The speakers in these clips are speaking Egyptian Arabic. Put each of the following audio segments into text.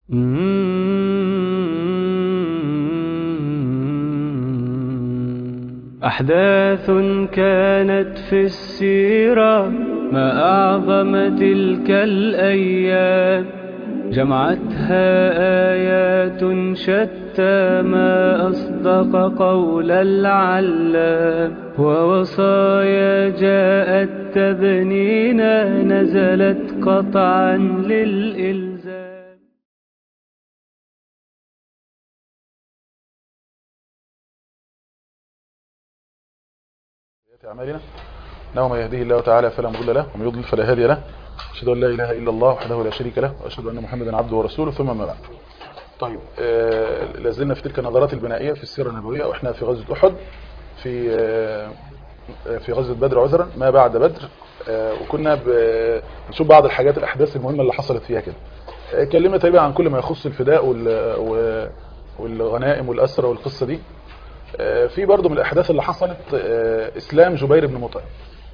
أحداث كانت في السيرة ما أعظم تلك الأيام جمعتها آيات شتى ما أصدق قول العلام ووصايا جاءت تبنينا نزلت قطعا للإلزام أعمالنا إنه من يهديه الله تعالى فلا مضل له ومن يضلل فلا هادي له أشهد أن لا إله إلا الله وحده لا شريك له وأشهد أن محمدا عبده ورسوله ثم ما بعد طيب آه لازلنا في تلك النظرات البنائية في السيرة النبوية وإحنا في غزوة أحد في آه في غزوة بدر عذرا ما بعد بدر آه وكنا بنشوف بعض الحاجات الأحداث المهمة اللي حصلت فيها كده آه كلمة تقريبا عن كل ما يخص الفداء والغنائم والأسرة والقصة دي في برضه من الأحداث اللي حصلت إسلام جبير بن مطعم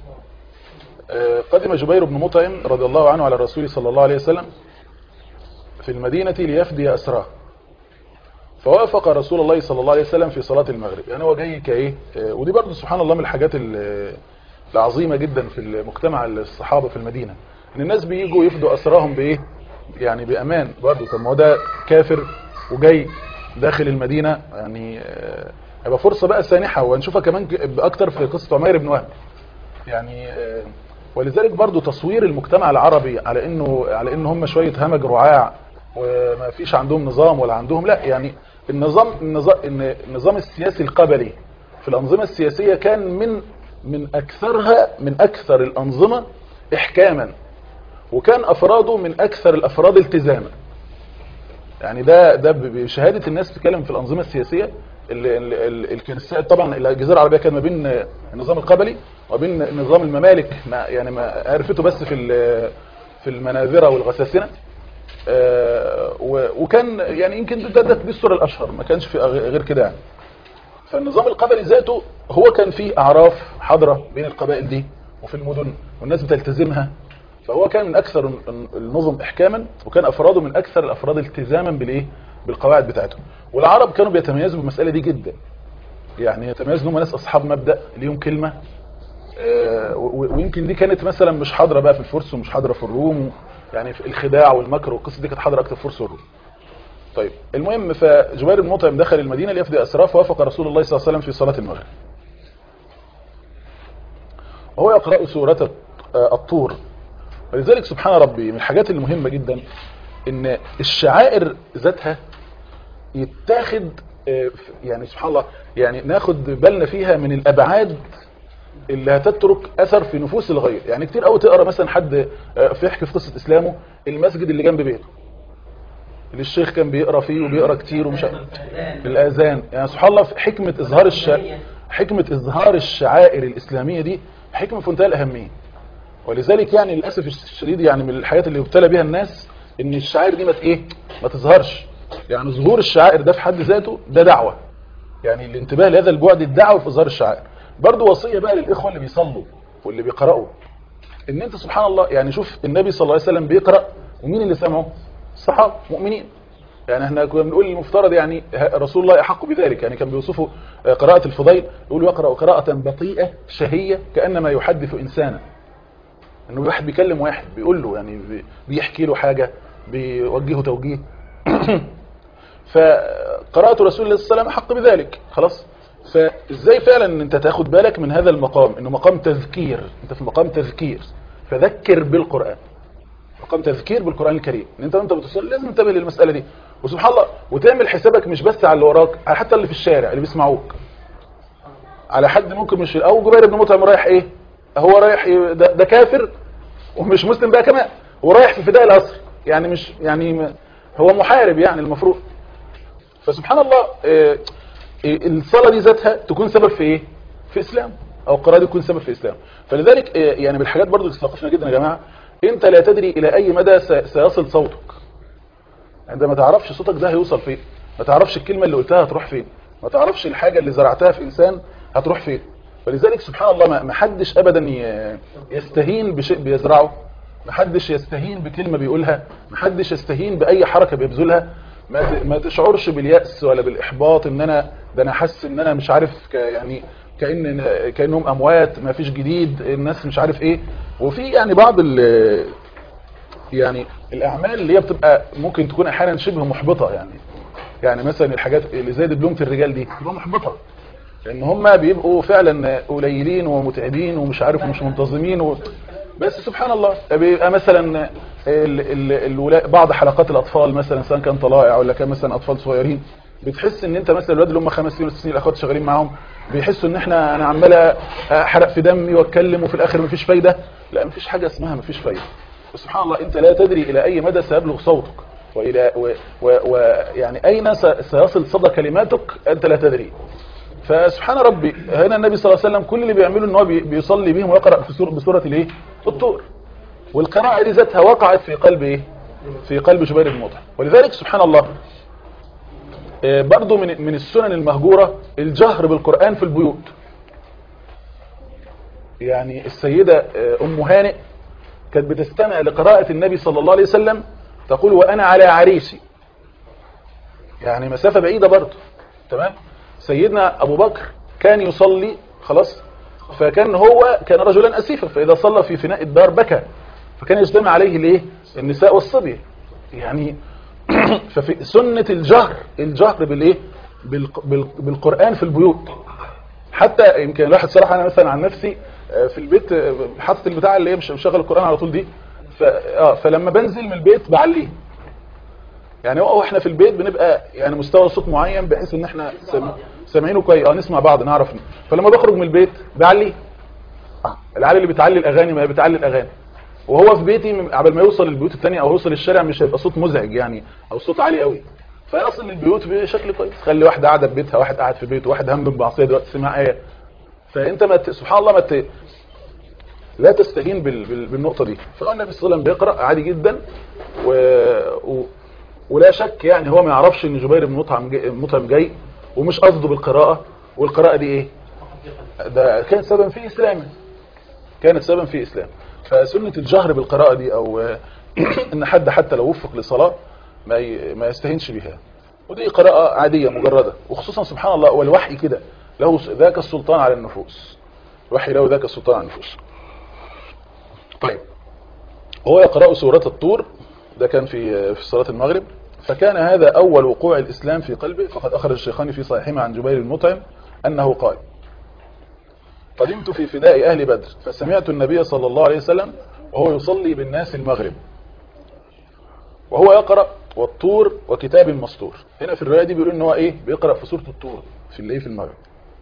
قدم جبير بن مطعم رضي الله عنه على الرسول صلى الله عليه وسلم في المدينة ليفدي أسراه فوافق رسول الله صلى الله عليه وسلم في صلاة المغرب يعني هو جاي كايه ودي برضه سبحان الله من الحاجات العظيمة جدا في المجتمع الصحابة في المدينة ان الناس بيجوا يفدوا أسراهم بإيه يعني بأمان برضه طب ما هو ده كافر وجاي داخل المدينة يعني هيبقى فرصة بقى سانحة وهنشوفها كمان أكتر في قصة عمير بن وهب يعني ولذلك برضو تصوير المجتمع العربي على انه على ان هم شوية همج رعاع وما فيش عندهم نظام ولا عندهم لا يعني النظام النظام النظام السياسي القبلي في الأنظمة السياسية كان من من أكثرها من أكثر الأنظمة إحكاما وكان أفراده من أكثر الأفراد التزاما يعني ده ده بشهادة الناس بتتكلم في الأنظمة السياسية الكنساء طبعا الجزيرة العربية كان ما بين النظام القبلي وبين نظام الممالك ما يعني ما عرفته بس في في المناذرة والغساسنة وكان يعني يمكن ده ده دي الصورة الأشهر ما كانش في غير كده يعني فالنظام القبلي ذاته هو كان فيه أعراف حاضرة بين القبائل دي وفي المدن والناس بتلتزمها فهو كان من أكثر النظم إحكاما وكان أفراده من أكثر الأفراد التزاما بالإيه بالقواعد بتاعتهم والعرب كانوا بيتميزوا بالمسألة دي جدا يعني يتميزوا هم ناس أصحاب مبدأ ليهم كلمة ويمكن دي كانت مثلا مش حاضرة بقى في الفرس ومش حاضرة في الروم يعني في الخداع والمكر والقصة دي كانت حاضرة أكتر في الفرس والروم طيب المهم فجبير بن مطعم دخل المدينة ليفدي أسراه فوافق رسول الله صلى الله عليه وسلم في صلاة المغرب وهو يقرأ سورة الطور ولذلك سبحان ربي من الحاجات المهمة جدا ان الشعائر ذاتها يتاخد يعني سبحان الله يعني ناخد بالنا فيها من الابعاد اللي هتترك اثر في نفوس الغير يعني كتير قوي تقرا مثلا حد في يحكي في قصه اسلامه المسجد اللي جنب بيته اللي الشيخ كان بيقرا فيه وبيقرا كتير ومش الاذان يعني سبحان الله في حكمه اظهار الش... حكمه اظهار الشعائر الاسلاميه دي حكمه في منتهى الاهميه ولذلك يعني للاسف الشديد يعني من الحاجات اللي ابتلى بها الناس ان الشعائر دي ما ايه ما تظهرش يعني ظهور الشعائر ده في حد ذاته ده دعوة يعني الانتباه لهذا البعد الدعوة في اظهار الشعائر برضو وصية بقى للاخوة اللي بيصلوا واللي بيقرأوا ان انت سبحان الله يعني شوف النبي صلى الله عليه وسلم بيقرأ ومين اللي سمعه الصحابة مؤمنين يعني احنا كنا بنقول المفترض يعني رسول الله يحق بذلك يعني كان بيوصفه قراءة الفضيل يقول يقرأ قراءة بطيئة شهية كأنما يحدث إنسانا انه واحد بيكلم واحد بيقول له يعني بيحكي له حاجة بيوجهه توجيه فقراءة رسول الله صلى الله عليه وسلم حق بذلك خلاص فازاي فعلا ان انت تاخد بالك من هذا المقام انه مقام تذكير انت في مقام تذكير فذكر بالقرآن مقام تذكير بالقرآن الكريم ان انت وانت بتصلي لازم تنتبه للمسألة دي وسبحان الله وتعمل حسابك مش بس على اللي وراك على حتى اللي في الشارع اللي بيسمعوك على حد ممكن مش او جبير بن مطعم رايح ايه هو رايح ده, ده كافر ومش مسلم بقى كمان ورايح في فداء الأسر يعني مش يعني هو محارب يعني المفروض فسبحان الله الصلاة دي ذاتها تكون سبب في ايه في اسلام او القراءة دي تكون سبب في اسلام فلذلك يعني بالحاجات برضو اللي استوقفنا جدا يا جماعة انت لا تدري الى اي مدى سيصل صوتك انت ما تعرفش صوتك ده هيوصل فين ما تعرفش الكلمة اللي قلتها هتروح فين ما تعرفش الحاجة اللي زرعتها في انسان هتروح فين فلذلك سبحان الله ما حدش ابدا يستهين بشيء بيزرعه محدش يستهين بكلمة بيقولها محدش يستهين بأي حركة بيبذلها ما ت- ما تشعرش باليأس ولا بالإحباط إن أنا ده أنا حاسس إن أنا مش عارف ك يعني كأن كأنهم أموات ما فيش جديد الناس مش عارف إيه وفي يعني بعض ال يعني الأعمال اللي هي بتبقى ممكن تكون أحيانا شبه محبطة يعني يعني مثلا الحاجات اللي زي دبلومة الرجال دي بتبقى محبطة لان هم بيبقوا فعلا قليلين ومتعبين ومش عارف ومش منتظمين و... بس سبحان الله بيبقى مثلا ال... ال... الولا... بعض حلقات الاطفال مثلا سواء كان طلائع ولا كان مثلا اطفال صغيرين بتحس ان انت مثلا الولاد اللي هم خمس سنين وست سنين الاخوات شغالين معاهم بيحسوا ان احنا انا عمال احرق في دمي واتكلم وفي الاخر مفيش فايده لا مفيش حاجه اسمها مفيش فايده وسبحان الله انت لا تدري الى اي مدى سيبلغ صوتك والى ويعني و... و... يعني اين س... سيصل صدى كلماتك انت لا تدري فسبحان ربي هنا النبي صلى الله عليه وسلم كل اللي بيعمله ان هو بي- بيصلي بيهم ويقرا في سوره بسوره الايه الطور والقراءه دي ذاتها وقعت في قلب ايه في قلب جبير بن مطعم ولذلك سبحان الله آه، برضو من من السنن المهجوره الجهر بالقران في البيوت يعني السيده آه، ام هانئ كانت بتستمع لقراءه النبي صلى الله عليه وسلم تقول وانا على عريسي يعني مسافه بعيده برضو تمام سيدنا ابو بكر كان يصلي خلاص فكان هو كان رجلا اسيفا فاذا صلى في فناء الدار بكى فكان يجتمع عليه الايه النساء والصبي يعني ففي سنه الجهر الجهر بالايه بالق- بال- بالقران في البيوت حتى يمكن الواحد صراحه انا مثلا عن نفسي آه، في البيت آه، حاطط البتاع اللي هي مش مشغل القران على طول دي ف... اه فلما بنزل من البيت بعليه يعني هو احنا في البيت بنبقى يعني مستوى صوت معين بحيث ان احنا سام- سامعينه كويس اه نسمع بعض نعرف فلما بخرج من البيت بعلي آه، العلي اللي بتعلي الاغاني ما هي بتعلي الاغاني وهو في بيتي من- قبل ما يوصل للبيوت الثانيه او يوصل الشارع مش هيبقى صوت مزعج يعني او صوت عالي قوي فيصل للبيوت بشكل كويس خلي واحده قاعده في بيتها واحد قاعد في بيته واحد هم بمعصيه دلوقتي سمع ايه فانت ما ت... سبحان الله ما ت... لا تستهين بال... بال... بالنقطه دي فالنبي صلى الله عليه وسلم بيقرا عادي جدا و... و... ولا شك يعني هو ما يعرفش ان جبير بن مطعم جاي, مطعم جاي ومش قصده بالقراءه والقراءه دي ايه ده كان سبب في اسلامه كانت سببا في اسلام فسنه الجهر بالقراءه دي او ان حد حتى لو وفق لصلاه ما ي... ما يستهينش بها ودي قراءه عاديه مجرده وخصوصا سبحان الله والوحي كده له ذاك السلطان على النفوس الوحي له ذاك السلطان على النفوس طيب هو يقرأ سورة الطور ده كان في في صلاة المغرب فكان هذا أول وقوع الإسلام في قلبه فقد أخرج الشيخان في صحيحهما عن جبير المطعم أنه قال قدمت في فداء أهل بدر فسمعت النبي صلى الله عليه وسلم وهو يصلي بالناس المغرب وهو يقرأ والطور وكتاب مسطور هنا في الرواية دي بيقول ان هو ايه بيقرأ في سورة الطور في الايه في المغرب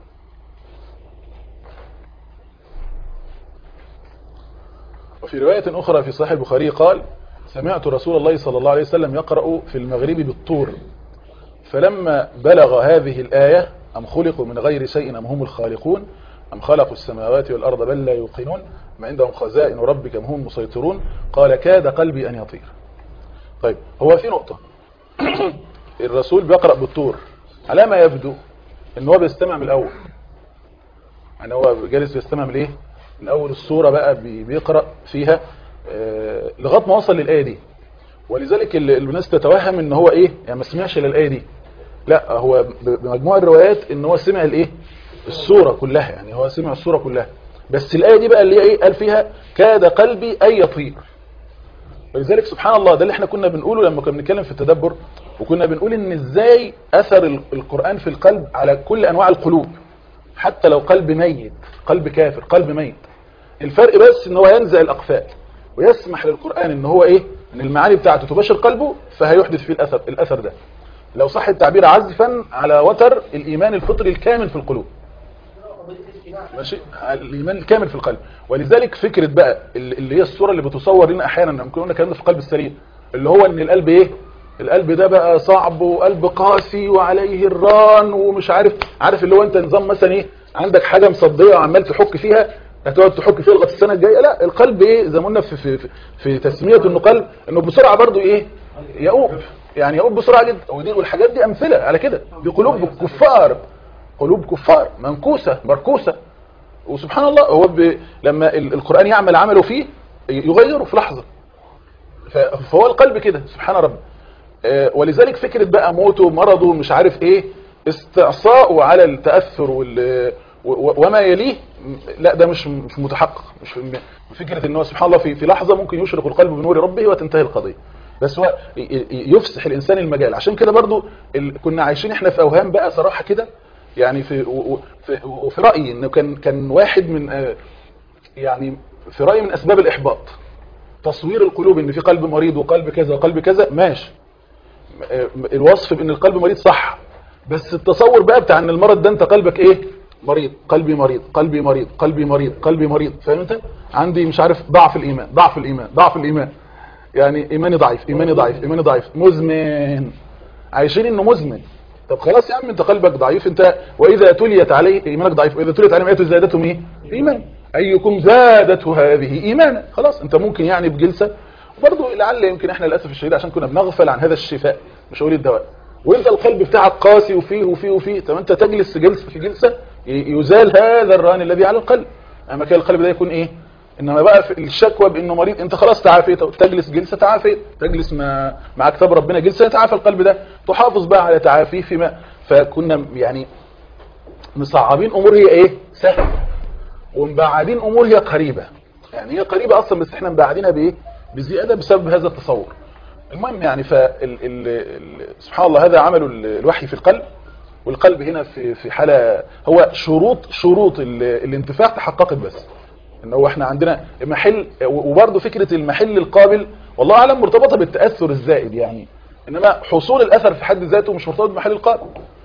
وفي رواية أخرى في صحيح البخاري قال سمعت رسول الله صلى الله عليه وسلم يقرأ في المغرب بالطور فلما بلغ هذه الآية أم خلقوا من غير شيء أم هم الخالقون أم خلقوا السماوات والأرض بل لا يوقنون ما عندهم خزائن ربك أم هم مسيطرون قال كاد قلبي أن يطير طيب هو في نقطة الرسول بيقرأ بالطور على ما يبدو ان هو بيستمع من الأول يعني هو جالس بيستمع من ايه من أول السورة بقى بي- بيقرأ فيها آه، لغاية ما وصل للآية دي ولذلك ال- الناس تتوهم ان هو ايه يعني ما سمعش للآية دي لا هو ب- بمجموع الروايات ان هو سمع الايه السورة كلها يعني هو سمع السورة كلها بس الآية دي بقى اللي هي ايه قال فيها كاد قلبي أن يطير ولذلك سبحان الله ده اللي احنا كنا بنقوله لما كنا بنتكلم في التدبر وكنا بنقول ان ازاي اثر ال- القرآن في القلب على كل انواع القلوب حتى لو قلب ميت قلب كافر قلب ميت الفرق بس ان هو ينزع الاقفال ويسمح للقرآن ان هو ايه ان المعاني بتاعته تباشر قلبه فهيحدث فيه الاثر الاثر ده لو صح التعبير عزفا على وتر الايمان الفطري الكامل في القلوب ماشي الايمان الكامل في القلب ولذلك فكره بقى اللي هي الصوره اللي بتصور لنا احيانا ممكن قلنا الكلام ده في القلب السليم اللي هو ان القلب ايه القلب ده بقى صعب وقلب قاسي وعليه الران ومش عارف عارف اللي هو انت نظام مثلا ايه عندك حاجه مصديه وعمال تحك فيها هتقعد تحك فيها لغايه السنه الجايه لا القلب ايه زي ما قلنا في في في, في تسميه انه قلب انه بسرعه برضو ايه يؤوب يعني يؤوب بسرعه جدا ودي والحاجات دي امثله على كده دي قلوب كفار قلوب كفار منكوسه مركوسه وسبحان الله هو ب... لما ال- القرآن يعمل عمله فيه يغيره في لحظه ف- فهو القلب كده سبحان ربي آه، ولذلك فكره بقى موته ومرضه مش عارف ايه استعصاءه على التاثر وال و- و- وما يليه م- لا ده مش مش متحقق مش م- فكره ان هو سبحان الله في في لحظه ممكن يشرق القلب بنور ربه وتنتهي القضيه بس هو ي- ي- يفسح الانسان المجال عشان كده برضو ال... كنا عايشين احنا في اوهام بقى صراحه كده يعني في و- و- في, وفي رايي انه كان كان واحد من آه، يعني في رايي من اسباب الاحباط تصوير القلوب ان في قلب مريض وقلب كذا وقلب كذا ماشي آه، الوصف بان القلب مريض صح بس التصور بقى بتاع ان المرض ده انت قلبك ايه مريض قلبي مريض قلبي مريض قلبي مريض قلبي مريض فاهم انت عندي مش عارف ضعف الايمان ضعف الايمان ضعف الايمان يعني ايماني ضعيف ايماني ضعيف ايماني ضعيف مزمن عايشين انه مزمن طب خلاص يا عم انت قلبك ضعيف انت واذا تليت عليه ايمانك ضعيف واذا تليت عليهم اياته زادتهم ايه ايمان ايكم زادته هذه ايمانا خلاص انت ممكن يعني بجلسه وبرضه لعل يمكن احنا للاسف الشديد عشان كنا بنغفل عن هذا الشفاء مش هقول الدواء وانت القلب بتاعك قاسي وفيه وفيه وفيه طب انت تجلس جلسه في جلسه ي- يزال هذا الران الذي على القلب اما كان القلب ده يكون ايه انما بقى في الشكوى بانه مريض انت خلاص تعافيت تجلس جلسه تعافيت تجلس مع مع كتاب ربنا جلسه يتعافى القلب ده تحافظ بقى على تعافيه فيما فكنا يعني مصعبين امور هي ايه سهله ومبعدين امور هي قريبه يعني هي قريبه اصلا بس احنا مبعدينها بايه بزياده بسبب هذا التصور المهم يعني ف سبحان الله هذا عمل ال- الوحي في القلب والقلب هنا في في حاله هو شروط شروط ال- الانتفاع تحققت بس ان هو احنا عندنا محل وبرضه فكره المحل القابل والله اعلم مرتبطه بالتاثر الزائد يعني انما حصول الاثر في حد ذاته مش مرتبط بمحل القابل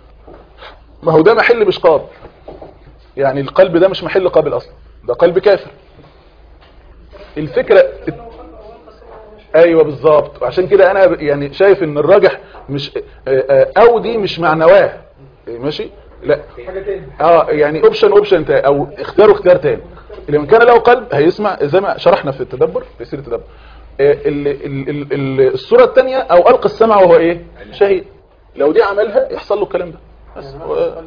ما هو ده محل مش قابل يعني القلب ده مش محل قابل اصلا ده قلب كافر الفكره ايوه بالظبط عشان كده انا ب- يعني شايف ان الراجح مش آه، آه، او دي مش معنواه ماشي لا اه يعني اوبشن اوبشن تاني او اختاروا اختيار تاني اللي من كان له قلب هيسمع زي ما شرحنا في التدبر في سيره التدبر آه، ال- ال- ال- ال- الصوره الثانيه او القى السمع وهو ايه شهيد لو دي عملها يحصل له الكلام ده بس هو-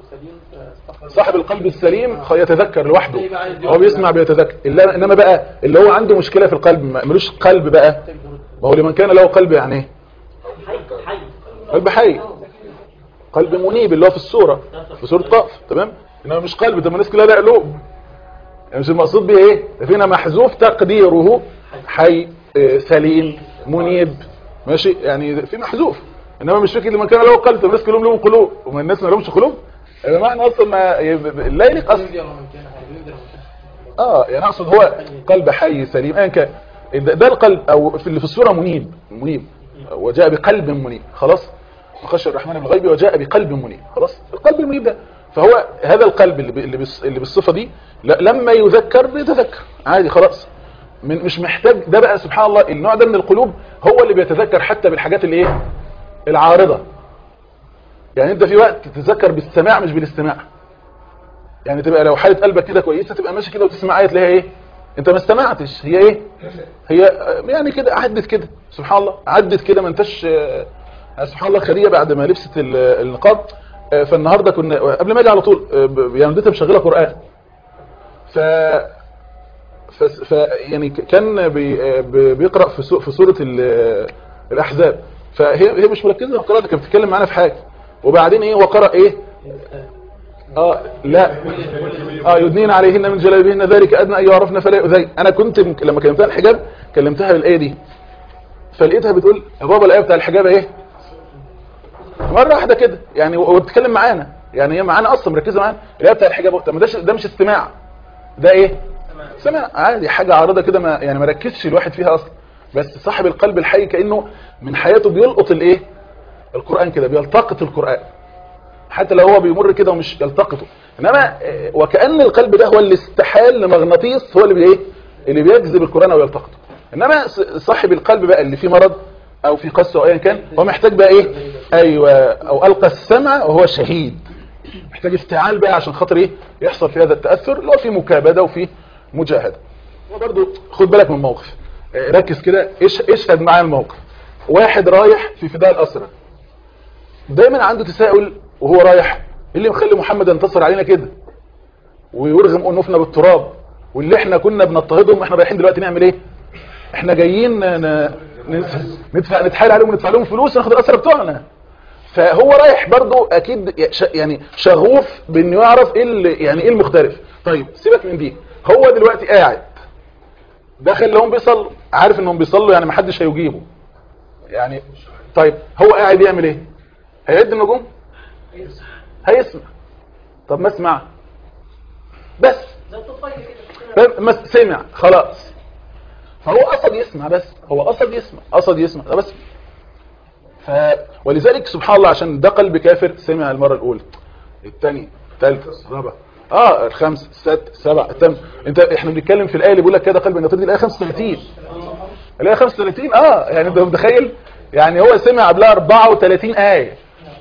صاحب القلب السليم خ- يتذكر لوحده هو بيسمع بيتذكر إلا انما بقى اللي هو عنده مشكله في القلب ما- ملوش قلب بقى ما هو لمن كان له قلب يعني ايه قلب حي قلب منيب اللي هو في السوره في سوره قاف تمام انما مش قلب ده الناس كلها لا قلوب يعني مش المقصود بيه ايه ده فينا محذوف تقديره حي آه، سليم منيب ماشي يعني في محذوف انما مش فكره لمن كان له قلب طب الناس كلهم لهم قلوب وما الناس ما لهمش قلوب يا جماعه احنا اصلا ما لا يليق اصلا اه يعني اقصد هو قلب حي سليم ايا كان ده ده القلب او في اللي في السوره منيب منيب وجاء بقلب منيب خلاص وخشى الرحمن بالغيب وجاء بقلب منيب خلاص القلب المنيب ده فهو هذا القلب اللي ب- اللي بس- اللي بالصفه دي لا- لما يذكر بيتذكر عادي خلاص من مش محتاج ده بقى سبحان الله النوع ده من القلوب هو اللي بيتذكر حتى بالحاجات اللي ايه العارضه يعني انت في وقت تتذكر بالسماع مش بالاستماع يعني تبقى لو حاله قلبك كده كويسه تبقى ماشي كده وتسمع ايه تلاقيها ايه انت ما استمعتش هي ايه هي آه، يعني كده عدت كده سبحان الله عدت كده ما انتش آه، سبحان الله خديجه بعد ما لبست ال- النقاب آه، فالنهارده كنا قبل ما اجي على طول آه، ب- يعني والدتها مشغله قران ف ف ف يعني ك- كان بي آه، بي- بيقرا في سو- في سوره ال- الاحزاب فهي هي مش مركزه في القراءه كانت بتتكلم معانا في حاجه وبعدين ايه هو قرا ايه اه لا اه يدنين عليهن من جلابيبهن ذلك ادنى ان يعرفن فلا يؤذين انا كنت م- لما كلمتها عن الحجاب كلمتها بالايه دي فلقيتها بتقول يا بابا الايه بتاع الحجاب ايه مره واحده كده يعني و- وبتتكلم معانا يعني هي معانا اصلا مركزه معانا الايه بتاع الحجاب طب ما ده ش- ده مش استماع ده ايه سمع عادي حاجه عارضه كده ما يعني ما ركزش الواحد فيها اصلا بس صاحب القلب الحي كانه من حياته بيلقط الايه القران كده بيلتقط القران حتى لو هو بيمر كده ومش يلتقطه انما آه، وكأن القلب ده هو اللي استحال لمغناطيس هو اللي بايه اللي بيجذب القرآن او يلتقطه انما ص- صاحب القلب بقى اللي فيه مرض او في قسوه او ايا كان هو محتاج بقى ايه ايوه او القى السمع وهو شهيد محتاج افتعال بقى عشان خاطر ايه يحصل في هذا التاثر اللي هو في مكابده وفي مجاهده وبرضه خد بالك من الموقف آه، ركز كده ايش اشهد معايا الموقف واحد رايح في فداء الاسرى دايما عنده تساؤل وهو رايح ايه اللي مخلي محمد ينتصر علينا كده ويرغم انوفنا بالتراب واللي احنا كنا بنضطهدهم واحنا رايحين دلوقتي نعمل ايه احنا جايين ن- ن- ندفع نتحايل عليهم وندفع لهم فلوس ناخد الاسرى بتوعنا فهو رايح برضو اكيد ش- يعني شغوف بانه يعرف ايه اللي- يعني ايه المختلف طيب سيبك من دي هو دلوقتي قاعد داخل لهم بيصلوا عارف انهم بيصلوا يعني محدش هيجيبه يعني طيب هو قاعد يعمل ايه هيعد النجوم هيسمع طب ما اسمع بس فاهم؟ ما سمع خلاص فهو قصد يسمع بس هو قصد يسمع قصد يسمع ده بس ف... ولذلك سبحان الله عشان ده قلب كافر سمع المرة الأولى الثانية الثالثة الرابعة اه الخمس الست السبع الثامن انت احنا بنتكلم في الآية اللي بيقول لك كده قلب النطير دي الآية 35 الآية 35 اه يعني انت متخيل يعني هو سمع قبلها 34 آية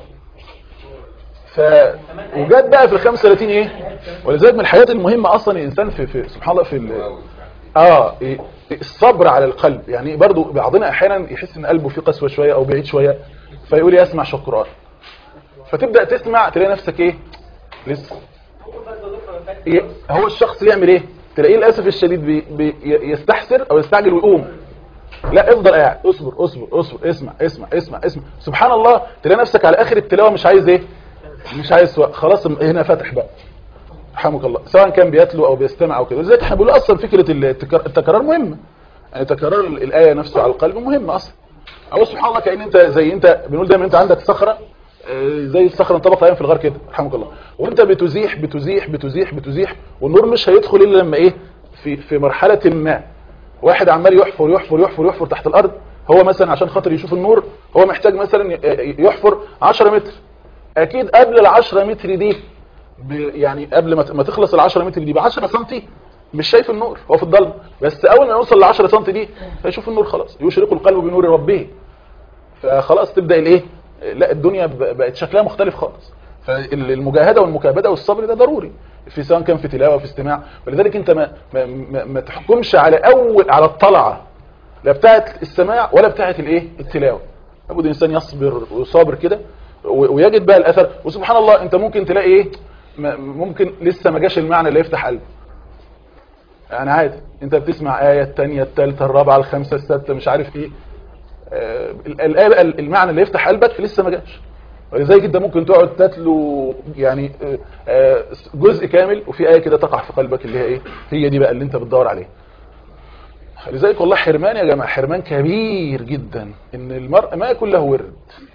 ف وجت بقى في ال 35 ايه ولذلك من الحاجات المهمة اصلا الانسان في, في سبحان الله في ال... اه إيه، الصبر على القلب يعني برضو بعضنا احيانا يحس ان قلبه فيه قسوه شويه او بعيد شويه فيقول يا اسمع شو القران فتبدا تسمع تلاقي نفسك ايه لسه إيه؟ هو الشخص يعمل ايه تلاقيه للاسف الشديد بي بي يستحسر او يستعجل ويقوم لا افضل قاعد اصبر اصبر اصبر اسمع اسمع اسمع اسمع سبحان الله تلاقي نفسك على اخر التلاوه مش عايز ايه مش عايز سواء خلاص هنا فتح بقى رحمك الله سواء كان بيتلو او بيستمع او كده لذلك احنا بنقول اصلا فكره التكرار, التكرار مهمه يعني تكرار الايه نفسه على القلب مهم اصلا او سبحان الله كأن انت زي انت بنقول دايما انت عندك صخره آه، زي الصخره انطبق عليها في الغار كده رحمك الله وانت بتزيح بتزيح بتزيح بتزيح والنور مش هيدخل الا لما ايه في في مرحله ما واحد عمال يحفر يحفر يحفر يحفر تحت الارض هو مثلا عشان خاطر يشوف النور هو محتاج مثلا ي- يحفر 10 متر اكيد قبل ال 10 متر دي ب- يعني قبل ما ت- ما تخلص ال 10 متر دي ب 10 سم مش شايف النور هو في الضلمه بس اول ما يوصل ل 10 سم دي هيشوف النور خلاص يشرق القلب بنور ربه فخلاص تبدا الايه لا الدنيا ب- بقت شكلها مختلف خالص فالمجاهده والمكابده والصبر ده ضروري في سواء كان في تلاوه في استماع ولذلك انت ما ما, ما, ما تحكمش على اول على الطلعه لا بتاعه السماع ولا بتاعه الايه التلاوه لابد الانسان يصبر ويصابر كده و- ويجد بقى الاثر وسبحان الله انت ممكن تلاقي ايه ما- ممكن لسه ما جاش المعنى اللي يفتح قلبه يعني عادي انت بتسمع آية الثانية الثالثة الرابعة الخامسة السادسة مش عارف ايه آه، ال- الآية بقى المعنى اللي يفتح قلبك لسه ما جاش ولذلك انت ممكن تقعد تتلو يعني آه، آه، جزء كامل وفي آية كده تقع في قلبك اللي هي ايه هي دي بقى اللي انت بتدور عليها لذلك والله حرمان يا جماعة حرمان كبير جدا ان المرء ما يكون له ورد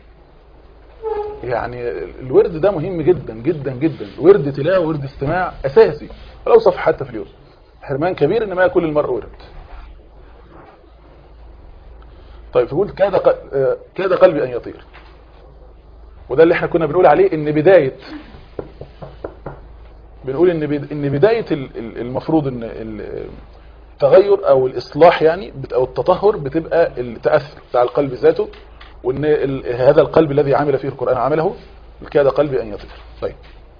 يعني الورد ده مهم جدا جدا جدا ورد تلاوه ورد استماع اساسي ولو صفحه حتى في اليوم حرمان كبير ان ما يكون للمرء ورد طيب فقول كاد ق- آه، كاد قلبي ان يطير وده اللي احنا كنا بنقول عليه ان بدايه بنقول ان بد- ان بدايه ال- ال- المفروض ان ال- التغير او الاصلاح يعني بت- او التطهر بتبقى التاثر بتاع القلب ذاته وان ال- هذا القلب الذي عمل فيه القران عمله كاد قلبي ان يطير طيب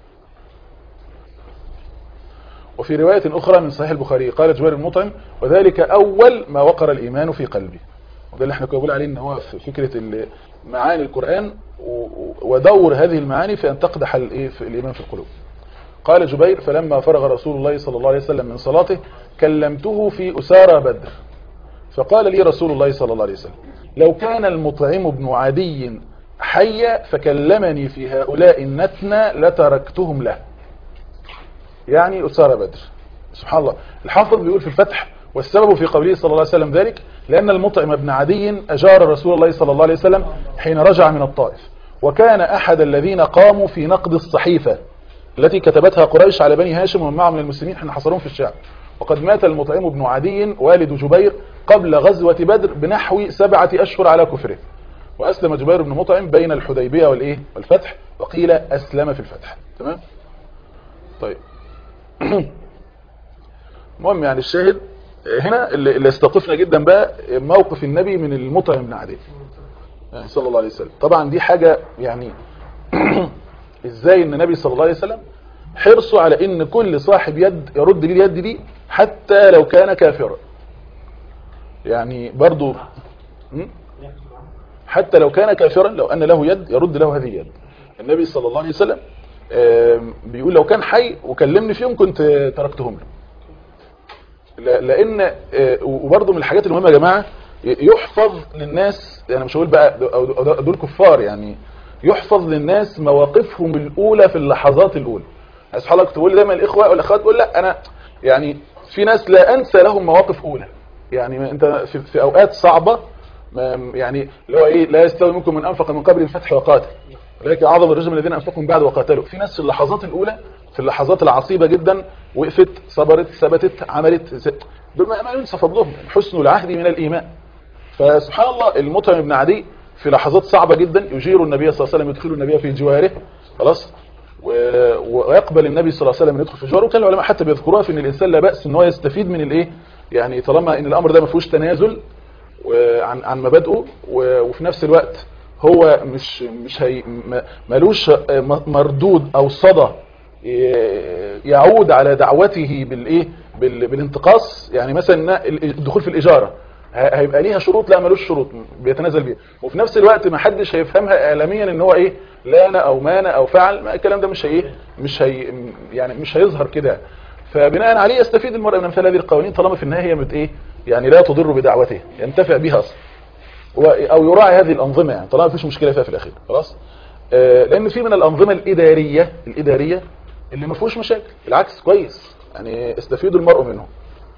وفي رواية أخرى من صحيح البخاري قال جبير بن مطعم وذلك أول ما وقر الإيمان في قلبي وده اللي احنا كنا بنقول عليه ان هو في فكرة ال- معاني القرآن و- و- ودور هذه المعاني في أن تقدح الإيه في الإيمان في القلوب قال جبير فلما فرغ رسول الله صلى الله عليه وسلم من صلاته كلمته في أسارى بدر فقال لي رسول الله صلى الله عليه وسلم لو كان المطعم بن عدي حيا فكلمني في هؤلاء النتنى لتركتهم له يعني أسارى بدر سبحان الله الحافظ بيقول في الفتح والسبب في قوله صلى الله عليه وسلم ذلك لأن المطعم بن عدي أجار رسول الله صلى الله عليه وسلم حين رجع من الطائف وكان أحد الذين قاموا في نقد الصحيفة التي كتبتها قريش على بني هاشم ومن معهم من المسلمين حين حصروهم في الشام وقد مات المطعم بن عدي والد جبير قبل غزوة بدر بنحو سبعة أشهر على كفره وأسلم جبير بن مطعم بين الحديبية والإيه والفتح وقيل أسلم في الفتح تمام طيب المهم يعني الشاهد هنا اللي اللي استوقفنا جدا بقى موقف النبي من المطعم بن عدي يعني صلى الله عليه وسلم طبعا دي حاجة يعني ازاي ان النبي صلى الله عليه وسلم حرصه على ان كل صاحب يد يرد لي اليد دي حتى لو كان كافرا يعني برضو م? حتى لو كان كافرا لو ان له يد يرد له هذه اليد النبي صلى الله عليه وسلم آم، بيقول لو كان حي وكلمني فيهم كنت تركتهم له ل- لان آه، وبرضه من الحاجات المهمه يا جماعه ي- يحفظ للناس يعني مش هقول بقى دو- أو- أو دول كفار يعني يحفظ للناس مواقفهم الاولى في اللحظات الاولى يعني سبحان الله كنت بقول دايما الاخوه والاخوات بقول لا انا يعني في ناس لا انسى لهم مواقف اولى يعني ما انت في, في اوقات صعبه ما يعني اللي هو ايه لا يستوي منكم من انفق من قبل الفتح وقاتل ولكن اعظم الرجل الذين انفقوا من بعد وقاتلوا في ناس في اللحظات الاولى في اللحظات العصيبه جدا وقفت صبرت ثبتت عملت ز- دول ما ما ينسى فضلهم حسن العهد من الايمان فسبحان الله المطعم بن عدي في لحظات صعبه جدا يجير النبي صلى الله عليه وسلم يدخل النبي في جواره خلاص و- ويقبل النبي صلى الله عليه وسلم ان يدخل في جواره وكان العلماء حتى بيذكروها في ان الانسان لا باس ان هو يستفيد من الايه يعني طالما ان الامر ده ما فيهوش تنازل وعن عن مبادئه و- وفي نفس الوقت هو مش مش هي م- ملوش م- مردود او صدى ي- يعود على دعوته بالايه بال- بالانتقاص يعني مثلا الدخول في الاجاره ه- هيبقى ليها شروط لا ملوش شروط بيتنازل بيها وفي نفس الوقت ما حدش هيفهمها اعلاميا ان هو ايه لان او مان او فعل ما الكلام ده مش هي مش هي يعني مش هيظهر كده فبناء عليه يستفيد المرء من مثل هذه القوانين طالما في النهايه هي مت ايه يعني لا تضر بدعوته ينتفع بها اصلا و- او يراعي هذه الانظمه يعني طالما مفيش مشكله فيها في الاخير خلاص آه، لان في من الانظمه الاداريه الاداريه اللي ما فيهوش مشاكل بالعكس كويس يعني استفيد المرء منه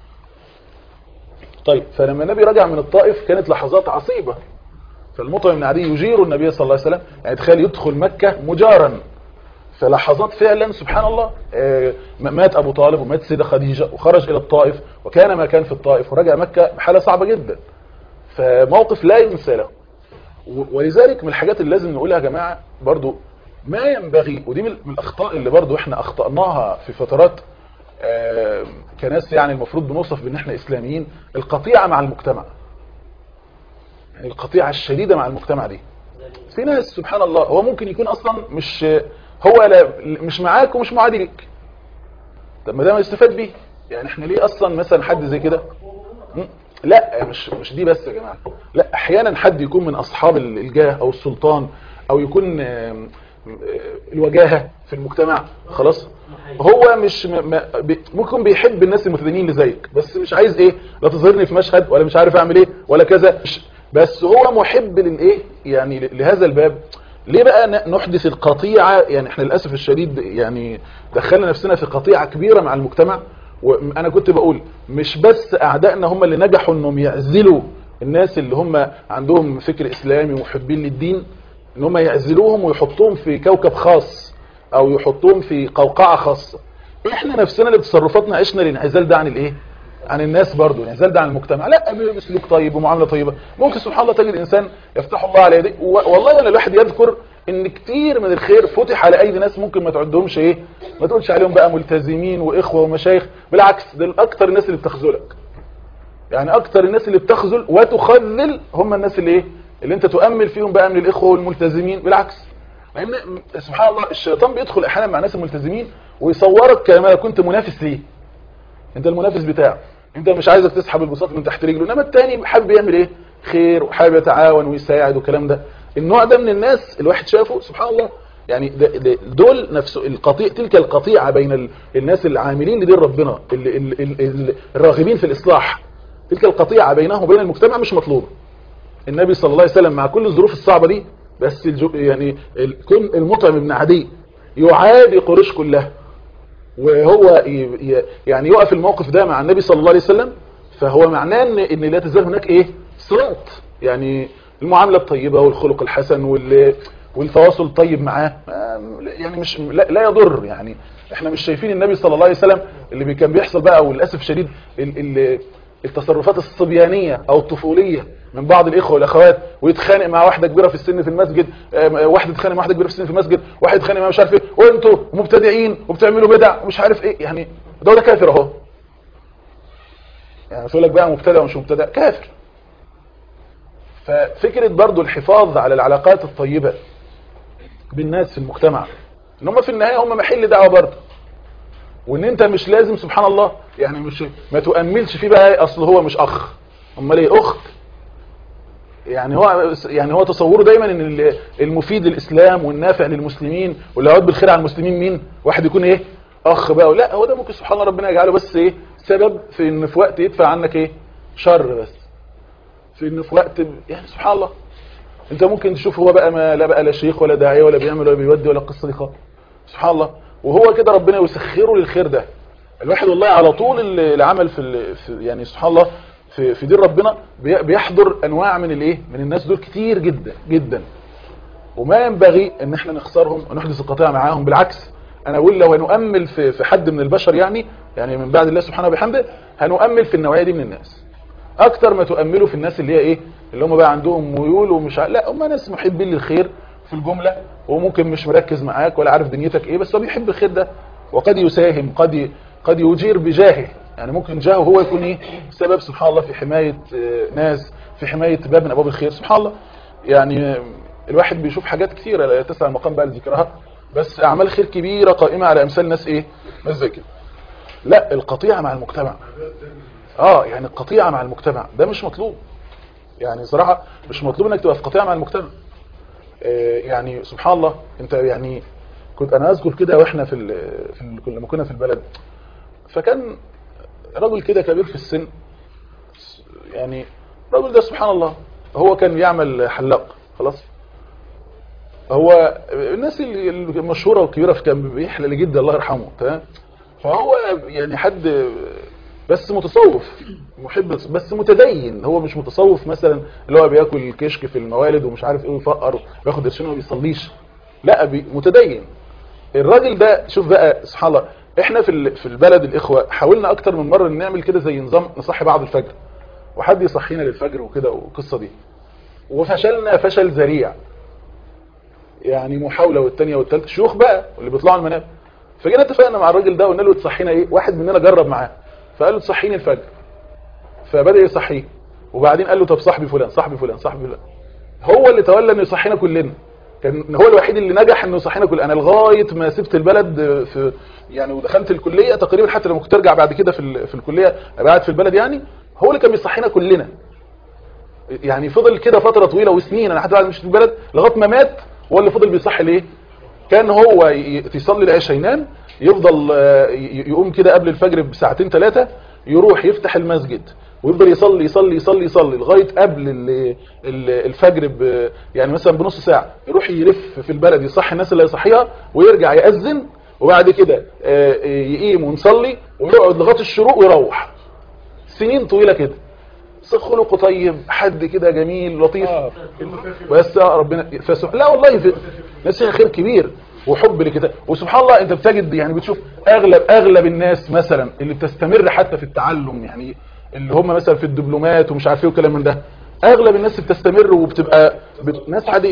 طيب فلما النبي رجع من الطائف كانت لحظات عصيبه فالمطعم بن عدي يجير النبي صلى الله عليه وسلم يعني تخيل يدخل مكه مجارا فلحظات فعلا سبحان الله آه، مات ابو طالب ومات سيده خديجه وخرج الى الطائف وكان ما كان في الطائف ورجع مكه بحاله صعبه جدا فموقف لا ينسى له و- ولذلك من الحاجات اللي لازم نقولها يا جماعه برضو ما ينبغي ودي من من الاخطاء اللي برضو احنا اخطاناها في فترات آه، كناس يعني المفروض بنوصف بان احنا اسلاميين القطيعه مع المجتمع يعني القطيعه الشديده مع المجتمع دي في ناس سبحان الله هو ممكن يكون اصلا مش هو لا مش معاك ومش معادي ليك طب ما ده ما يستفاد بيه يعني احنا ليه اصلا مثلا حد زي كده م? لا مش مش دي بس يا جماعه لا احيانا حد يكون من اصحاب الجاه او السلطان او يكون آم، آم، الوجاهه في المجتمع خلاص هو مش م- م- بي- ممكن بيحب الناس المتدينين اللي زيك بس مش عايز ايه لا تظهرني في مشهد ولا مش عارف اعمل ايه ولا كذا مش- بس هو محب للايه يعني ل- لهذا الباب ليه بقى ن- نحدث القطيعه يعني احنا للاسف الشديد يعني دخلنا نفسنا في قطيعه كبيره مع المجتمع وانا كنت بقول مش بس اعدائنا هم اللي نجحوا انهم يعزلوا الناس اللي هم عندهم فكر اسلامي ومحبين للدين ان هم يعزلوهم ويحطوهم في كوكب خاص او يحطوهم في قوقعه خاصه احنا نفسنا اللي بتصرفاتنا عشنا الانعزال ده عن الايه عن الناس برضو الانعزال ده عن المجتمع لا بسلوك طيب ومعامله طيبه ممكن سبحان الله تجد انسان يفتح الله على يديه و- والله وانا الواحد يذكر ان كتير من الخير فتح على ايدي ناس ممكن ما تعدهمش ايه ما تقولش عليهم بقى ملتزمين واخوه ومشايخ بالعكس دول اكتر الناس اللي بتخذلك يعني اكتر الناس اللي بتخذل وتخذل هم الناس اللي ايه اللي انت تؤمل فيهم بقى من الاخوه والملتزمين بالعكس لان سبحان الله الشيطان بيدخل احيانا مع ناس الملتزمين ويصورك كما لو كنت منافس ليه انت المنافس بتاعه انت مش عايزك تسحب البساط من تحت رجله انما التاني حابب يعمل ايه خير وحابب يتعاون ويساعد والكلام ده النوع ده من الناس الواحد شافه سبحان الله يعني ده ده دول نفسه القطيع تلك القطيعه بين ال- الناس العاملين لدين ربنا ال- ال- ال- ال- الراغبين في الاصلاح تلك القطيعه بينهم وبين المجتمع مش مطلوبه النبي صلى الله عليه وسلم مع كل الظروف الصعبه دي بس الجو يعني ال- كن المطعم بن عدي يعادي قريش كلها وهو ي- ي- يعني يقف الموقف ده مع النبي صلى الله عليه وسلم فهو معناه ان ان لا تزال هناك ايه صراط يعني المعامله الطيبه والخلق الحسن وال والتواصل الطيب معاه ما- يعني مش لا, لا يضر يعني احنا مش شايفين النبي صلى الله عليه وسلم اللي بي- كان بيحصل بقى وللاسف شديد ال ال التصرفات الصبيانيه او الطفوليه من بعض الاخوه والاخوات ويتخانق مع واحده كبيره في السن في المسجد آم، واحده تتخانق مع واحده كبيره في السن في المسجد واحد يتخانق مع مش عارف ايه وانتوا مبتدعين وبتعملوا بدع ومش عارف ايه يعني ده ده كافر اهو يعني تقول لك بقى مبتدع ومش مبتدع كافر ففكره برضو الحفاظ على العلاقات الطيبه بالناس في المجتمع ان هم في النهايه هم محل دعوه برضه وان انت مش لازم سبحان الله يعني مش ما تؤملش فيه بقى إيه، اصل هو مش اخ امال ايه اخت يعني هو يعني هو تصوره دايما ان ال- المفيد للاسلام والنافع للمسلمين واللي هيود بالخير على المسلمين مين واحد يكون ايه اخ بقى لا هو ده ممكن سبحان الله ربنا يجعله بس ايه سبب في ان في وقت يدفع عنك ايه شر بس في ان في وقت يعني سبحان الله انت ممكن تشوف هو بقى ما لا بقى لا شيخ ولا داعيه ولا بيعمل ولا بيودي ولا القصه دي خالص سبحان الله وهو كده ربنا يسخره للخير ده الواحد والله على طول ال- العمل في, ال- في يعني سبحان الله في في دين ربنا بي- بيحضر انواع من الايه من الناس دول كتير جدا جدا وما ينبغي ان احنا نخسرهم ونحدث القطيعه معاهم بالعكس انا اقول لو هنؤمل في في حد من البشر يعني يعني من بعد الله سبحانه وبحمده هنؤمل في النوعيه دي من الناس اكتر ما تؤملوا في الناس اللي هي ايه اللي هم بقى عندهم ميول ومش ع... لا هم ناس محبين للخير في الجمله وممكن مش مركز معاك ولا عارف دنيتك ايه بس هو بيحب الخير ده وقد يساهم قد ي... قد يجير بجاهه يعني ممكن جاهه هو يكون ايه سبب سبحان الله في حمايه آه، ناس في حمايه باب من ابواب الخير سبحان الله يعني آه، الواحد بيشوف حاجات كثيره لا تسع المقام بقى لذكرها بس اعمال خير كبيره قائمه على امثال ناس ايه ناس زي كده لا القطيعه مع المجتمع اه يعني القطيعه مع المجتمع ده مش مطلوب يعني صراحه مش مطلوب انك تبقى في قطيعه مع المجتمع آه، يعني سبحان الله انت يعني كنت انا اذكر كده واحنا في, ال في ال لما كنا في البلد فكان رجل كده كبير في السن يعني الراجل ده سبحان الله هو كان بيعمل حلاق خلاص هو الناس اللي- المشهوره والكبيره في كان بيحلل جدا الله يرحمه تمام فهو يعني حد بس متصوف محب بس متدين هو مش متصوف مثلا اللي هو بياكل كشك في الموالد ومش عارف ايه ويفقر وياخد قرشين وما بيصليش لا بي متدين الراجل ده شوف بقى سبحان الله احنا في ال- في البلد الاخوه حاولنا اكتر من مره إن نعمل كده زي نظام نصحي بعض الفجر وحد يصحينا للفجر وكده والقصه دي وفشلنا فشل ذريع يعني محاوله والثانيه والثالثه شيوخ بقى اللي بيطلعوا المنابر فجينا اتفقنا مع الراجل ده وقلنا له تصحينا ايه واحد مننا جرب معاه فقال له تصحيني الفجر فبدا يصحيه وبعدين قال له طب صاحبي فلان صاحبي فلان صاحبي فلان هو اللي تولى انه يصحينا كلنا كان هو الوحيد اللي نجح انه يصحينا كلنا انا لغايه ما سبت البلد في يعني ودخلت الكليه تقريبا حتى لما كنت ارجع بعد كده في ال- في الكليه أبقى قاعد في البلد يعني هو اللي كان بيصحينا كلنا يعني فضل كده فتره طويله وسنين انا حتى بعد مش في البلد لغايه ما مات هو اللي فضل بيصحي ليه كان هو ي- يصلي العشاء ينام يفضل آه، ي- يقوم كده قبل الفجر بساعتين ثلاثه يروح يفتح المسجد ويفضل يصلي يصلي يصلي يصلي لغايه قبل ال- ال- الفجر ب يعني مثلا بنص ساعه يروح يلف في البلد يصحي الناس اللي هيصحيها ويرجع يأذن وبعد كده آه، يقيم ونصلي ويقعد لغايه الشروق ويروح سنين طويله كده بس خلقه طيب حد كده جميل لطيف بس آه ربنا فسبح لا والله في ناس فيها خير كبير وحب لكده وسبحان الله انت بتجد يعني بتشوف اغلب اغلب الناس مثلا اللي بتستمر حتى في التعلم يعني اللي هم مثلا في الدبلومات ومش عارف ايه وكلام من ده اغلب الناس بتستمر وبتبقى بت... ناس عاديه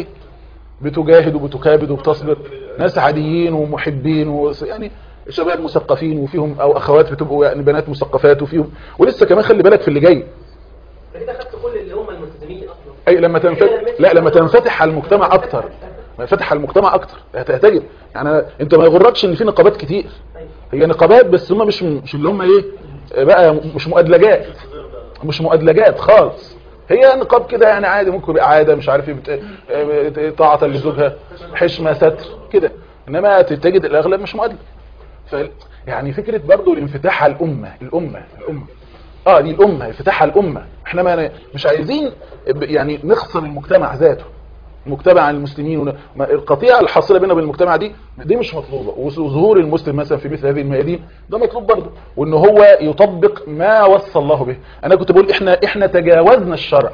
بتجاهد وبتكابد وبتصبر ناس عاديين ومحبين و... يعني شباب مثقفين وفيهم او اخوات بتبقوا يعني بنات مثقفات وفيهم ولسه كمان خلي بالك في اللي جاي كده خدت كل اللي هم الملتزمين اصلا اي لما تنفتح لا لما تنفتح على المجتمع اكتر لما ينفتح على المجتمع اكتر هتجد يعني أنا- انت ما يغركش ان في نقابات كتير هي نقابات بس هم مش مش اللي هم ايه بقى مش مؤدلجات مش مؤدلجات خالص هي نقاب كده يعني عادي ممكن يبقى عاده مش عارف ايه بت- آه، طاعه لزوجها حشمه ستر كده انما تجد الاغلب مش مؤدلج ف يعني فكره برضو الانفتاح على الامه الامه الامه اه دي الامه انفتاح على الامه احنا ما مش عايزين ب- يعني نخسر المجتمع ذاته مجتمع المسلمين ون- ما- القطيعه الحاصله بيننا وبين المجتمع دي دي مش مطلوبه وظهور المسلم مثلا في مثل هذه الميادين ده مطلوب برضه وان هو يطبق ما وصى الله به انا كنت بقول احنا احنا تجاوزنا الشرع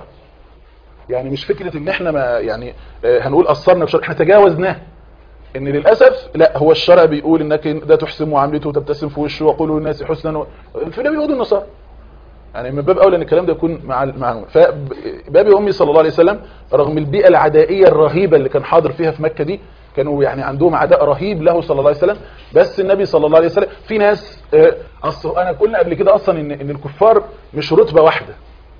يعني مش فكره ان احنا ما يعني آه، هنقول قصرنا بشرع احنا تجاوزناه ان للاسف لا هو الشرع بيقول انك ده تحسن معاملته وتبتسم في وشه وقولوا للناس حسنا و... في ده بيقولوا النصارى يعني من باب اولى ان الكلام ده يكون مع مع فبابي امي صلى الله عليه وسلم رغم البيئه العدائيه الرهيبه اللي كان حاضر فيها في مكه دي كانوا يعني عندهم عداء رهيب له صلى الله عليه وسلم بس النبي صلى الله عليه وسلم في ناس آه، اصل انا قلنا قبل كده اصلا ان ان الكفار مش رتبه واحده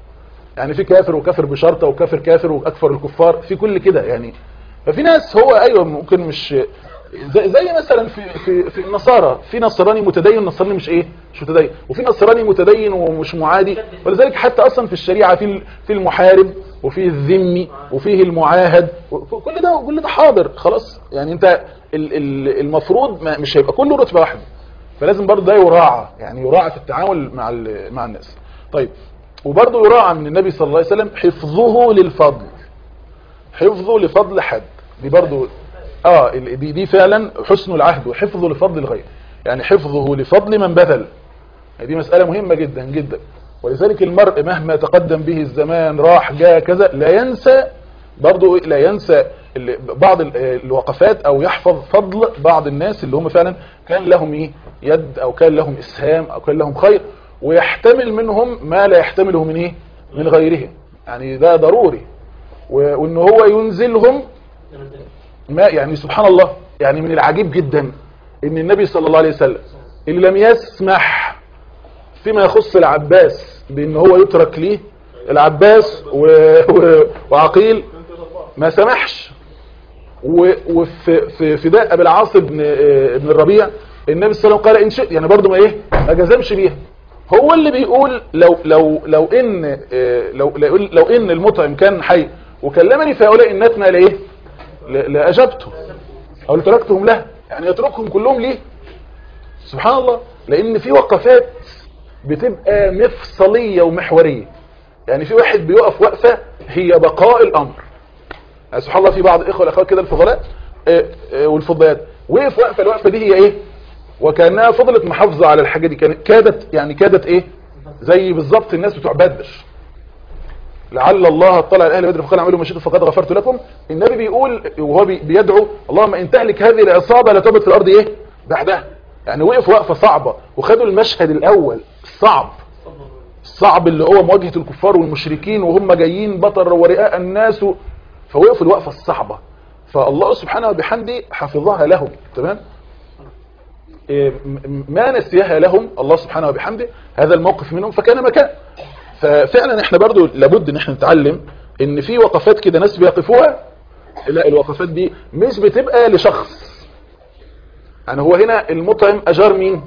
يعني في كافر وكافر بشرطه وكافر كافر واكفر الكفار في كل كده يعني ففي ناس هو ايوه ممكن مش زي, زي مثلا في في في النصارى في نصراني متدين نصراني مش ايه مش متدين وفي نصراني متدين ومش معادي ولذلك حتى اصلا في الشريعه في ال- في المحارب وفي الذمي وفيه المعاهد و- كل ده كل ده حاضر خلاص يعني انت ال- ال- المفروض ما- مش هيبقى كله رتبه واحده فلازم برضه ده يراعى يعني يراعى في التعامل مع ال- مع الناس طيب وبرضه يراعى من النبي صلى الله عليه وسلم حفظه للفضل حفظه لفضل حد دي برضه اه ال- دي دي فعلا حسن العهد وحفظه لفضل الغير يعني حفظه لفضل من بذل دي مسألة مهمة جدا جدا ولذلك المرء مهما تقدم به الزمان راح جاء كذا لا ينسى برضه لا ينسى ال- بعض ال- الوقفات او يحفظ فضل بعض الناس اللي هم فعلا كان لهم ايه يد او كان لهم اسهام او كان لهم خير ويحتمل منهم ما لا يحتمله من ايه من غيرهم يعني ده ضروري و- وان هو ينزلهم ما يعني سبحان الله يعني من العجيب جدا ان النبي صلى الله عليه وسلم اللي لم يسمح فيما يخص العباس بان هو يترك ليه العباس و... و... وعقيل ما سمحش و- وفي في فداء ابي العاص بن آه، بن الربيع النبي صلى الله عليه وسلم قال ان شئت يعني برضه ما ايه ما جزمش بيها هو اللي بيقول لو لو لو ان آه، لو لو, لو ان المطعم كان حي وكلمني في هؤلاء النتنه لايه ل- لاجبته او لتركتهم له يعني يتركهم كلهم ليه سبحان الله لان في وقفات بتبقى مفصليه ومحوريه يعني في واحد بيقف وقفه هي بقاء الامر يعني سبحان الله في بعض الاخوه والاخوات كده الفضلاء آه، آه، والفضليات وقف وقفه الوقفه دي هي ايه وكانها فضلت محافظه على الحاجه دي كانت كادت يعني كادت ايه زي بالظبط الناس بتوع بدر لعل الله اطلع على اهل بدر فقال اعملوا ما شئتم فقد غفرت لكم النبي بيقول وهو بي- بيدعو اللهم ان تهلك هذه العصابه لتبت في الارض ايه بعدها يعني وقف وقفه صعبه وخدوا المشهد الاول الصعب الصعب اللي هو مواجهه الكفار والمشركين وهم جايين بطر ورئاء الناس و- فوقفوا الوقفه الصعبه فالله سبحانه وبحمده حفظها لهم تمام إيه، م- ما نسيها لهم الله سبحانه وبحمده هذا الموقف منهم فكان مكان ففعلا احنا برضو لابد ان احنا نتعلم ان في وقفات كده ناس بيقفوها لا الوقفات دي مش بتبقى لشخص يعني هو هنا المطعم اجار مين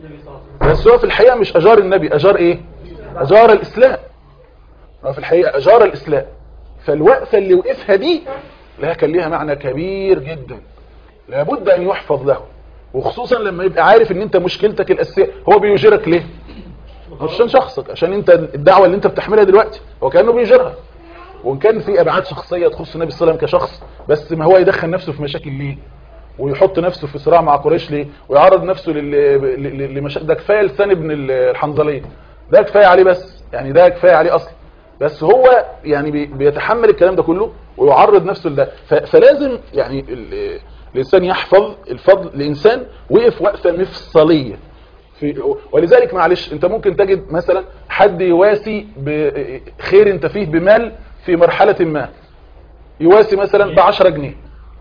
بس هو في الحقيقة مش اجار النبي اجار ايه اجار الاسلام هو في الحقيقة اجار الاسلام فالوقفة اللي وقفها دي لها كان ليها معنى كبير جدا لابد ان يحفظ له وخصوصا لما يبقى عارف ان انت مشكلتك الاساسيه هو بيجرك ليه مش عشان شخصك عشان انت الدعوه اللي انت بتحملها دلوقتي هو كانه بيجرها وان كان في ابعاد شخصيه تخص النبي صلى الله عليه وسلم كشخص بس ما هو يدخل نفسه في مشاكل ليه ويحط نفسه في صراع مع قريش ليه ويعرض نفسه لل لمشاكل ده كفايه لسان ابن الحنظليه ده كفايه عليه بس يعني ده كفايه عليه اصلا بس هو يعني بي- بيتحمل الكلام ده كله ويعرض نفسه لده ف- فلازم يعني ال- الانسان يحفظ الفضل لانسان وقف وقفه مفصليه في ولذلك معلش انت ممكن تجد مثلا حد يواسي بخير انت فيه بمال في مرحله ما يواسي مثلا ب 10 جنيه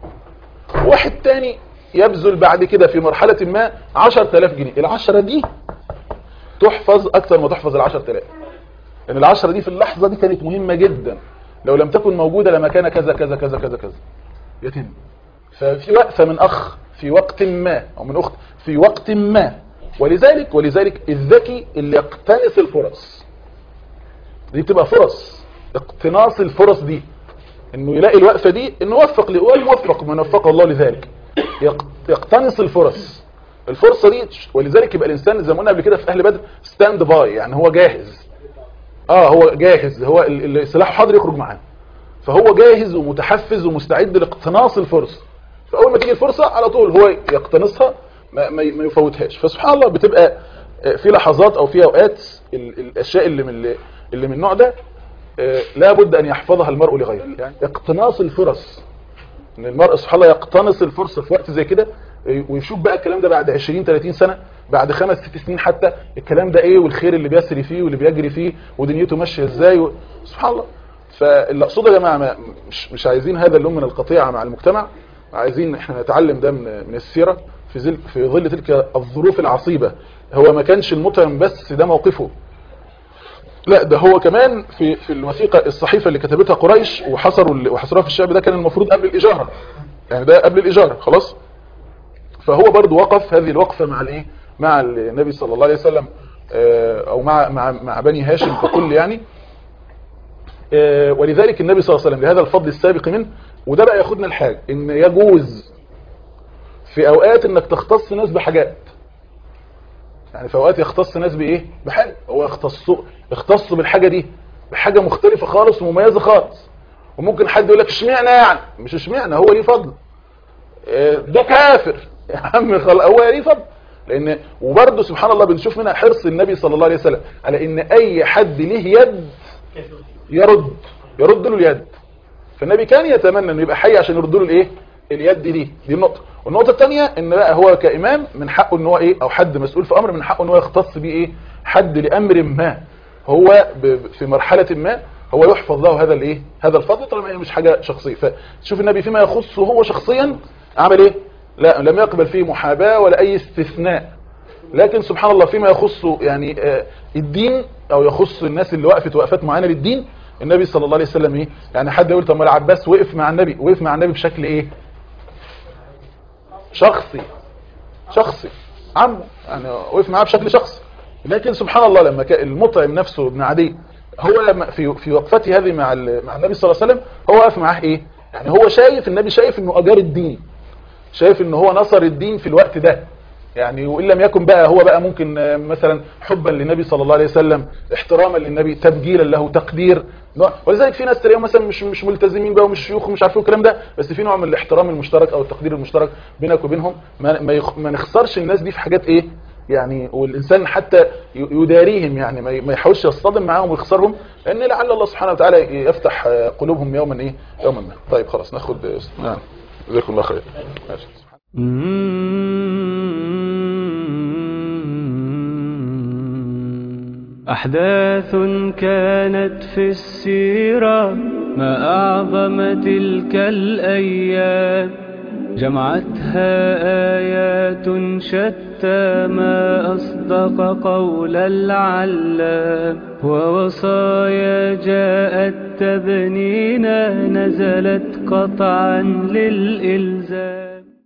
واحد تاني يبذل بعد كده في مرحله ما 10000 جنيه العشرة دي تحفظ اكثر ما تحفظ ال 10000 لان العشرة دي في اللحظه دي كانت مهمه جدا لو لم تكن موجوده لما كان كذا كذا كذا كذا كذا يتم ففي وقفه من اخ في وقت ما او من اخت في وقت ما ولذلك ولذلك الذكي اللي يقتنص الفرص دي بتبقى فرص اقتناص الفرص دي انه يلاقي الوقفه دي انه وفق هو الموفق من وفقه الله لذلك يق- يقتنص الفرص الفرصه دي ولذلك يبقى الانسان زي ما قلنا قبل كده في اهل بدر ستاند باي يعني هو جاهز اه هو جاهز هو ال- ال- سلاحه حاضر يخرج معاه فهو جاهز ومتحفز ومستعد لاقتناص الفرصه فاول ما تيجي الفرصه على طول هو يقتنصها ما, ما ما يفوتهاش فسبحان الله بتبقى آه، في لحظات او في اوقات ال- الاشياء اللي من اللي من النوع ده آه، لا بد ان يحفظها المرء لغيره يعني اقتناص الفرص ان المرء سبحان الله يقتنص الفرصه في وقت زي كده آه، ويشوف بقى الكلام ده بعد 20 30 سنه بعد خمس ست سنين حتى الكلام ده ايه والخير اللي بيسري فيه واللي بيجري فيه ودنيته ماشيه ازاي و... سبحان الله فاللي اقصده يا جماعه ما- مش مش عايزين هذا اللون من القطيعه مع المجتمع عايزين احنا نتعلم ده من من السيره في ظل في ظل تلك الظروف العصيبه هو ما كانش المطعم بس ده موقفه لا ده هو كمان في في الوثيقه الصحيفه اللي كتبتها قريش وحصروا ال- وحصروها في الشعب ده كان المفروض قبل الاجاره يعني ده قبل الاجاره خلاص فهو برضو وقف هذه الوقفه مع الايه مع النبي صلى الله عليه وسلم آه، او مع مع مع بني هاشم ككل يعني آه، ولذلك النبي صلى الله عليه وسلم لهذا الفضل السابق منه وده بقى ياخدنا الحاجه ان يجوز في اوقات انك تختص ناس بحاجات يعني في اوقات يختص ناس بايه بحاجه هو يختص يختص بالحاجه دي بحاجه مختلفه خالص ومميزه خالص وممكن حد يقول لك اشمعنى يعني مش اشمعنى هو ليه فضل آه، ده كافر يا عم خل... هو ليه فضل لان وبرده سبحان الله بنشوف منها حرص النبي صلى الله عليه وسلم على ان اي حد ليه يد يرد يرد له اليد فالنبي كان يتمنى انه يبقى حي عشان يرد له الايه اليد دي دي النقطه والنقطه الثانيه ان بقى هو كامام من حقه ان هو ايه او حد مسؤول في امر من حقه ان هو يختص بيه ايه حد لامر ما هو ب- في مرحله ما هو يحفظ له هذا الايه هذا الفضل طالما هي مش حاجه شخصيه فتشوف النبي فيما يخصه هو شخصيا عمل ايه لا لم يقبل فيه محاباه ولا اي استثناء لكن سبحان الله فيما يخص يعني آه، الدين او يخص الناس اللي وقفت وقفات معينه للدين النبي صلى الله عليه وسلم ايه يعني حد يقول طب ما العباس وقف مع النبي وقف مع النبي بشكل ايه شخصي شخصي عم يعني وقف معاه بشكل شخصي لكن سبحان الله لما كان المطعم نفسه ابن عدي هو لما في في وقفته هذه مع ال- مع النبي صلى الله عليه وسلم هو واقف معاه ايه يعني هو شايف النبي شايف انه اجار الدين شايف ان هو نصر الدين في الوقت ده يعني وان لم يكن بقى هو بقى ممكن آه، مثلا حبا للنبي صلى الله عليه وسلم احتراما للنبي تبجيلا له تقدير نوع- ولذلك في ناس تلاقيهم مثلا مش مش ملتزمين بقى ومش شيوخ ومش عارفين الكلام ده بس في نوع من الاحترام المشترك او التقدير المشترك بينك وبينهم ما ما, يخ ما نخسرش الناس دي في حاجات ايه يعني والانسان حتى ي- يداريهم يعني ما ي- ما يحاولش يصطدم معاهم ويخسرهم لان لعل الله سبحانه وتعالى يفتح آه، قلوبهم يوما ايه يوما ما طيب خلاص ناخد آه، نعم جزاكم الله خير ماشي. أحداث كانت في السيرة ما أعظم تلك الأيام جمعتها آيات شتى ما أصدق قول العلام ووصايا جاءت تبنينا نزلت قطعا للإلزام